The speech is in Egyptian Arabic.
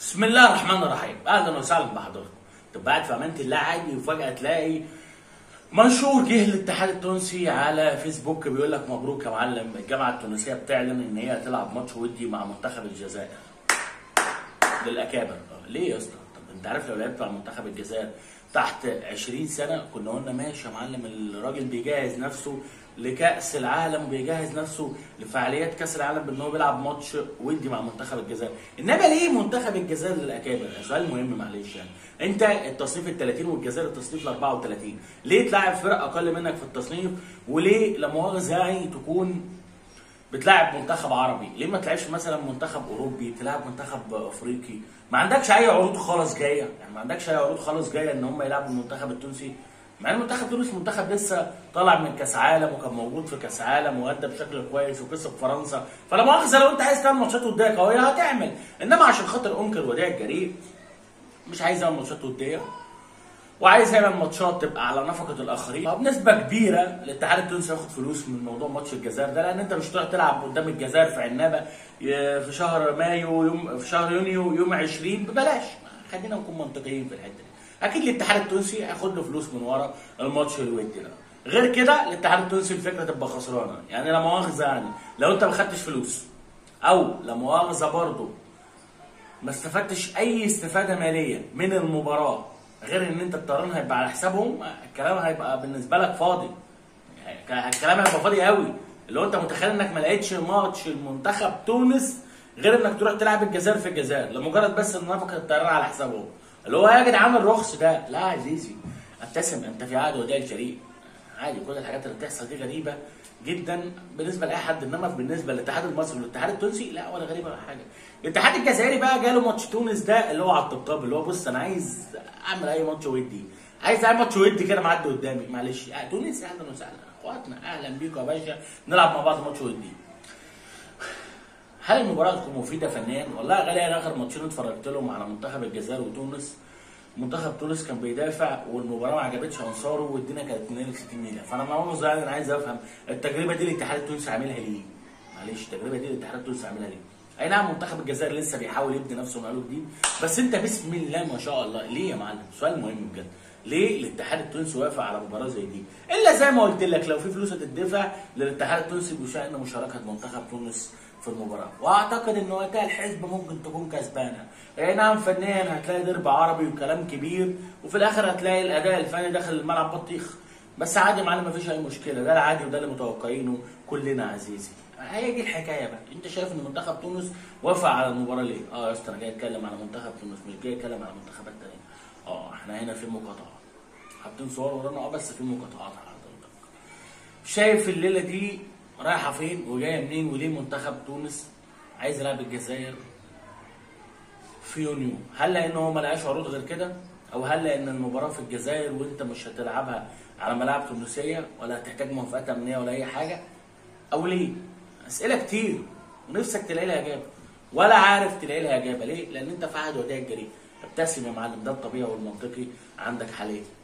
بسم الله الرحمن الرحيم اهلا وسهلا بحضراتكم تبقى قاعد في امانه الله عادي وفجاه تلاقي منشور جه الاتحاد التونسي على فيسبوك بيقول لك مبروك يا معلم الجامعه التونسيه بتعلن ان هي هتلعب ماتش ودي مع منتخب الجزائر للاكابر آه، ليه يا اسطى طب انت عارف لو لعبت مع منتخب الجزائر تحت 20 سنه كنا قلنا ماشي يا معلم الراجل بيجهز نفسه لكاس العالم وبيجهز نفسه لفعاليات كاس العالم بان هو بيلعب ماتش ودي مع منتخب الجزائر انما ليه منتخب الجزائر للاكابر سؤال مهم معلش يعني انت التصنيف ال 30 والجزائر التصنيف ال 34 ليه تلاعب فرق اقل منك في التصنيف وليه لا مؤاخذه يعني تكون بتلاعب منتخب عربي ليه ما تلعبش مثلا منتخب اوروبي تلعب منتخب افريقي ما عندكش اي عروض خالص جايه يعني ما عندكش اي عروض خالص جايه ان هم يلعبوا المنتخب التونسي مع ان منتخب تونس منتخب لسه طالع من كاس عالم وكان موجود في كاس عالم وادى بشكل كويس وكسب فرنسا فلا مؤاخذه لو انت عايز تعمل ماتشات وديه قويه هتعمل انما عشان خاطر انكر وديع الجريء مش عايز يعمل ماتشات وديه وعايز يعمل ماتشات تبقى على نفقه الاخرين بنسبه كبيره الاتحاد التونسي ياخد فلوس من موضوع ماتش الجزائر ده لان انت مش هتروح تلعب قدام الجزائر في عنابه ي- في شهر مايو يوم في شهر يونيو يوم 20 ببلاش خلينا نكون منطقيين في الحته دي اكيد الاتحاد التونسي هياخد له فلوس من ورا الماتش الودي ده غير كده الاتحاد التونسي الفكره تبقى خسرانه يعني لا مؤاخذه يعني لو انت ما خدتش فلوس او لا مؤاخذه برضه ما استفدتش اي استفاده ماليه من المباراه غير ان انت الطيران هيبقى على حسابهم الكلام هيبقى بالنسبه لك فاضي يعني الكلام هيبقى فاضي قوي اللي هو انت متخيل انك ما لقيتش ماتش المنتخب تونس غير انك تروح تلعب الجزائر في الجزائر لمجرد بس ان نفقه الطيران على حسابهم اللي هو يا جدعان الرخص ده لا يا عزيزي ابتسم انت في عقد وديع الجريء عادي كل الحاجات اللي بتحصل دي غريبه جدا بالنسبه لاي حد انما بالنسبه للاتحاد المصري والاتحاد التونسي لا ولا غريبه ولا حاجه الاتحاد الجزائري بقى جاله ماتش تونس ده اللي هو على الطبطاب اللي هو بص انا عايز اعمل اي ماتش ودي عايز اعمل ماتش ودي كده معدي قدامي معلش آه، تونس اهلا وسهلا اخواتنا اهلا بيكم يا باشا نلعب مع بعض ماتش ودي هل المباراه تكون مفيده فنيا؟ والله يا غالي انا اخر ماتشين اتفرجت لهم على منتخب الجزائر وتونس منتخب تونس كان بيدافع والمباراه ما عجبتش انصاره والدنيا كانت 62 نيله فانا مع يعني انا عايز افهم التجربه دي الاتحاد التونسي عاملها ليه؟ معلش التجربه دي الاتحاد التونسي عاملها ليه؟ اي نعم منتخب الجزائر لسه بيحاول يبني نفسه من اول جديد بس انت بسم الله ما شاء الله ليه يا معلم؟ سؤال مهم بجد ليه الاتحاد التونسي وافق على مباراه زي دي؟ الا زي ما قلت لك لو في فلوس هتدفع للاتحاد التونسي بشان مشاركه منتخب تونس في المباراه واعتقد ان وقتها الحزب ممكن تكون كسبانه اي نعم فنيا هتلاقي ضرب عربي وكلام كبير وفي الاخر هتلاقي الاداء الفني داخل الملعب بطيخ بس عادي يا معلم مفيش اي مشكله ده العادي وده اللي متوقعينه كلنا عزيزي هي دي الحكايه بقى انت شايف ان منتخب تونس وافق على المباراه ليه اه يا اسطى انا جاي اتكلم على منتخب تونس مش جاي اتكلم على منتخبات تانيه اه احنا هنا في مقاطعه حاطين صور ورانا اه بس في مقاطعات على حضرتك شايف الليله دي رايحه فين وجايه منين وليه منتخب تونس عايز يلعب الجزائر في يونيو هل لان هو ملقاش عروض غير كده او هل لان المباراه في الجزائر وانت مش هتلعبها على ملاعب تونسيه ولا هتحتاج موافقات امنيه ولا اي حاجه او ليه اسئله كتير ونفسك تلاقي لها اجابه ولا عارف تلاقي لها اجابه ليه لان انت في عهد وديع الجريء ابتسم يا معلم ده الطبيعي والمنطقي عندك حاليا